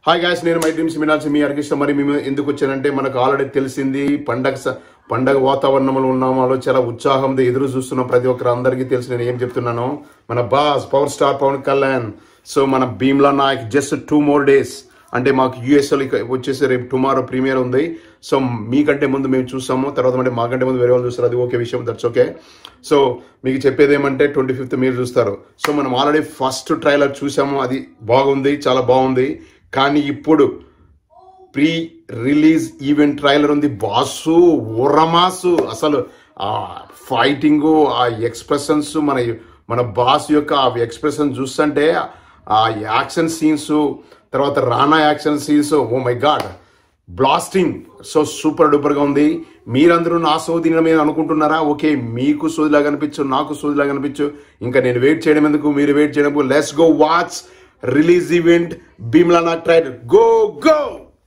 Hi guys నేను my dreams మినాల్సి మీ అర్గిష్ట మరి మేము ఎందుకు వచ్చానంటే మనకు ఆల్రెడీ తెలిసింది పండగ స- పండగ వాతావరణంలో ఉన్నామాలో చాలా ఉత్సాహంతో ఎదురు చూస్తున్నాం ప్రతి ఒక్కరు అందరికీ తెలిసి నేను ఏం చెప్తున్నాను మన boss power star Pawan Kalyan so మన Bheemla Nayak just two more days అంటే మాకు యూఎస్ఎల్ వచ్చేసి రేపు టుమారో ప్రీమియర్ ఉంది సో మీకంటే ముందు మేము చూసాము తర్వాత అంటే మాకంటే ముందు వేరే వాళ్ళు చూస్తారు అది ఓకే విషయం దట్స్ ఓకే సో మీకు చెప్పేది ఏమంటే ట్వంటీ ఫిఫ్త్ మీరు చూస్తారు సో మనం ఆల్రెడీ ఫస్ట్ ట్రైలర్ చూసాము అది బాగుంది చాలా బాగుంది కానీ ఇప్పుడు ప్రీ రిలీజ్ ఈవెంట్ ట్రైలర్ ఉంది బాసు ఉరమాసు అసలు ఆ ఫైటింగ్ ఆ ఎక్స్ప్రెషన్స్ మన మన బాస్ యొక్క ఆ ఎక్స్ప్రెషన్ చూస్తుంటే ఆ యాక్షన్ సీన్స్ తర్వాత Rana action scenes oh my god blasting so super duper గా ఉంది మీరందరూ నా సోది మీద అనుకుంటున్నారా ఓకే మీకు సోదిలా కనిపించు నాకు సోదిలా కనిపించు ఇంకా నేను వెయిట్ చేయడం ఎందుకు మీరు వెయిట్ చేయడం let's go watch release event Bheemla Nayak trailer go go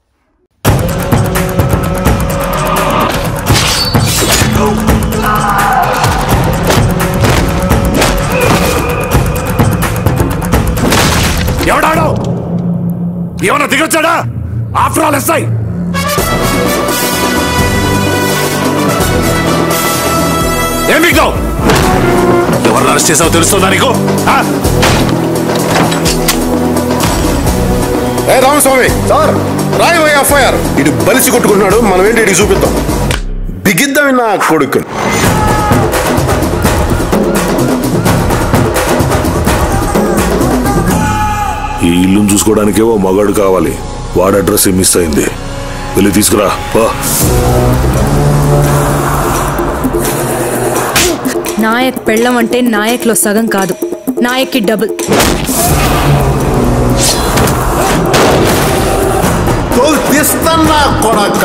ఎవడాడు ఏమన్నా దిగొచ్చాడా ఆఫ్టర్ ఆల్ ఎస్ఐ ఏం మీకు ఎవరు అరెస్ట్ చేసావో తెలుస్తుందా నీకు ఆ? ఏ రామస్వామి సార్ రాయి ఎఫ్ఐఆర్ ఇటు బలిసి కొట్టుకున్నాడు మనం ఏంటి ఇటు చూపిద్దాం బిగిద్దాం నా కొడుకు ఈ ఇల్లును చూసుకోవడానికే ఓ మగాడు కావాలి వాడి అడ్రస్ మిస్ అయింది వెళ్ళి తీసుకురా పో. నాయక్ పెళ్ళం అంటే నాయక్లో సగం కాదు నాయక్కి డబుల్ తీస్తున్నా కొడక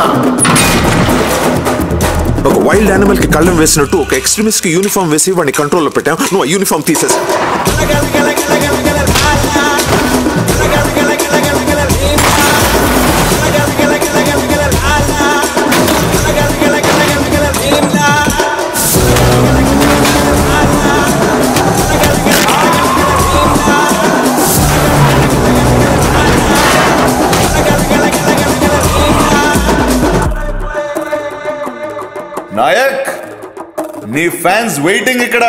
ఒక వైల్డ్ యానిమల్ కి కళ్ళం వేసినట్టు ఒక ఎక్స్ట్రీమిస్ట్ కి యూనిఫామ్ వేసి వాడిని కంట్రోల్లో పెట్టాం నువ్వు ఆ యూనిఫామ్ తీసేసి నాయక్ నీ ఫ్యాన్స్ వెయిటింగ్ ఇక్కడ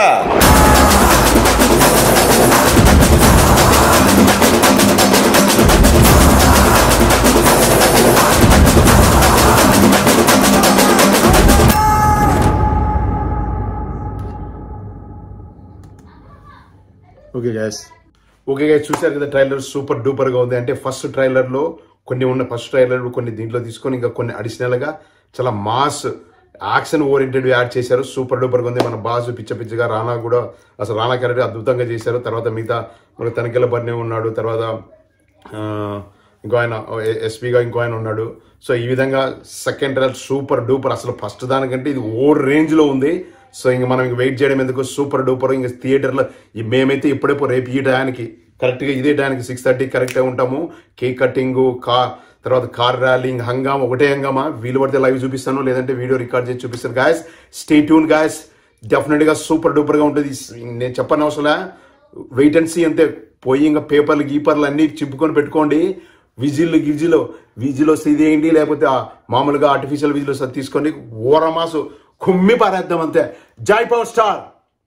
ఓకే గ్యాస్ ఓకే గ్యాస్ చూశారు కదా ట్రైలర్ సూపర్ డూపర్ గా ఉంది అంటే ఫస్ట్ ట్రైలర్ లో కొన్ని ఉన్న ఫస్ట్ ట్రైలర్ కొన్ని దీంట్లో తీసుకొని ఇంకా కొన్ని అడిషనల్ గా చాలా మాస్ యాక్షన్ ఓరియంటెడ్ యాడ్ చేశారు సూపర్ డూపర్ గా ఉంది మన బాసు పిచ్చ పిచ్చగా రానా కూడా అసలు రానా క్యారెక్టర్ అద్భుతంగా చేశారు తర్వాత మిగతా మన తనిఖీల బర్నే ఉన్నాడు తర్వాత ఆ, ఇంకో ఆయన ఎస్పీగా ఇంకో ఆయన ఉన్నాడు సో ఈ విధంగా సెకండ్ ట్రైలర్ సూపర్ డూపర్ అసలు ఫస్ట్ దానికంటే ఇది ఓ రేంజ్ లో ఉంది సో ఇంక మనం ఇంక వెయిట్ చేయడం ఎందుకు సూపర్ డూపర్ ఇంకా థియేటర్లో ఈ- మేమైతే ఇప్పుడే పో- రేపు ఈ టయానికి కరెక్ట్గా ఇదే టయానికి సిక్స్ థర్టీ కరెక్ట్గా ఉంటాము కేక్ కటింగ్ కా తర్వాత కార్ ర్యాలింగ్ హంగామా ఒకటే హంగామా వీలు పడితే లైవ్ చూపిస్తాను లేదంటే వీడియో రికార్డ్ చేసి చూపిస్తాను గాయస్ స్టే ట్యూన్ గాయస్ డెఫినెట్గా సూపర్ డూపర్గా ఉంటుంది నేను చెప్పని అవసరం వెయిట్ అండ్ సీ అంతే పోయి ఇంకా పేపర్లు గీపర్లు అన్ని చింపుకొని పెట్టుకోండి విజిల్ గిజిల్ విజిల్ వస్తే ఇదేంటి లేకపోతే ఆ మామూలుగా ఆర్టిఫిషియల్ విజిల్ వస్తే తీసుకోండి ఓరమాసు కుమ్మి పారేద్దాం అంతే జై power star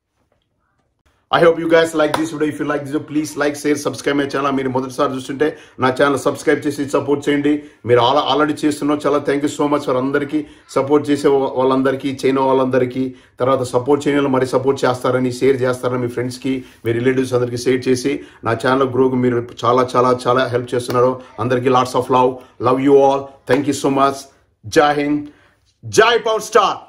I hope you guys like this video if you like this please like share subscribe my channel మీరు మొదటిసారి చూస్తుంటే నా ఛానల్ సబ్స్క్రైబ్ చేసి సపోర్ట్ చేయండి మీరు ఆల్ ఆల్రెడీ చేస్తున్నారు చాలా thank you so much for అందరికీ సపోర్ట్ చేసే వా- వాళ్ళందరికీ చేయని వాళ్ళందరికీ తర్వాత సపోర్ట్ చేయని వాళ్ళు మరి సపోర్ట్ చేస్తారని షేర్ చేస్తారని మీ ఫ్రెండ్స్కి మీ రిలేటివ్స్ అందరికీ షేర్ చేసి నా ఛానల్ గ్రోకి మీరు చాలా చాలా చాలా హెల్ప్ చేస్తున్నారు అందరికీ lots of love love you all thank you so much జై హింద్ జై పవర్ స్టార్